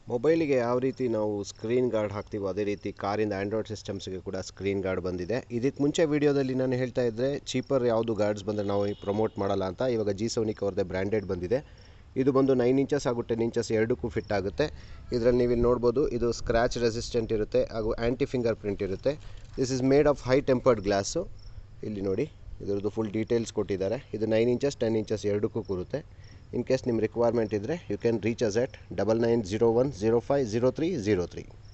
ಮೊಬೈಲಿಗೆ ಯಾವ ರೀತಿ ನಾವು ಸ್ಕ್ರೀನ್ ಗಾರ್ಡ್ ಹಾಕ್ತೀವೋ ಅದೇ ರೀತಿ ಕಾರಿಂದ ಆ್ಯಂಡ್ರಾಯ್ಡ್ ಸಿಸ್ಟಮ್ಸ್ಗೆ ಕೂಡ ಸ್ಕ್ರೀನ್ ಗಾರ್ಡ್ ಬಂದಿದೆ ಇದಕ್ಕೆ ಮುಂಚೆ ವೀಡಿಯೋದಲ್ಲಿ ನಾನು ಹೇಳ್ತಾ ಇದ್ದರೆ ಚೀಪರ್ ಯಾವುದು ಗಾರ್ಡ್ಸ್ ಬಂದರೆ ನಾವು ಪ್ರಮೋಟ್ ಮಾಡಲ್ಲ ಅಂತ ಇವಾಗ ಜಿ ಸೋನಿಕ್ ಅವ್ರದ್ದೇ ಬ್ರ್ಯಾಂಡೆಡ್ ಬಂದಿದೆ ಇದು ಬಂದು ನೈನ್ ಇಂಚಸ್ ಹಾಗೂ ಟೆನ್ ಇಂಚಸ್ ಎರಡಕ್ಕೂ ಫಿಟ್ ಆಗುತ್ತೆ ಇದರಲ್ಲಿ ನೀವು ಇಲ್ಲಿ ನೋಡ್ಬೋದು ಇದು ಸ್ಕ್ರ್ಯಾಚ್ ರೆಸಿಸ್ಟೆಂಟ್ ಇರುತ್ತೆ ಹಾಗೂ ಆ್ಯಂಟಿ ಫಿಂಗರ್ ಪ್ರಿಂಟ್ ಇರುತ್ತೆ this is made of high tempered glass ಇಲ್ಲಿ ನೋಡಿ ಇದರದ್ದು ಫುಲ್ ಡೀಟೇಲ್ಸ್ ಕೊಟ್ಟಿದ್ದಾರೆ ಇದು ನೈನ್ ಇಂಚಸ್ ಟೆನ್ ಇಂಚಸ್ ಎರಡಕ್ಕೂ ಕೂರುತ್ತೆ ಇನ್ ಕೇಸ್ ನಿಮ್ಮ ರಿಕ್ವೈರ್ಮೆಂಟ್ ಇದ್ದರೆ you can reach us at double nine zero one zero five zero three zero three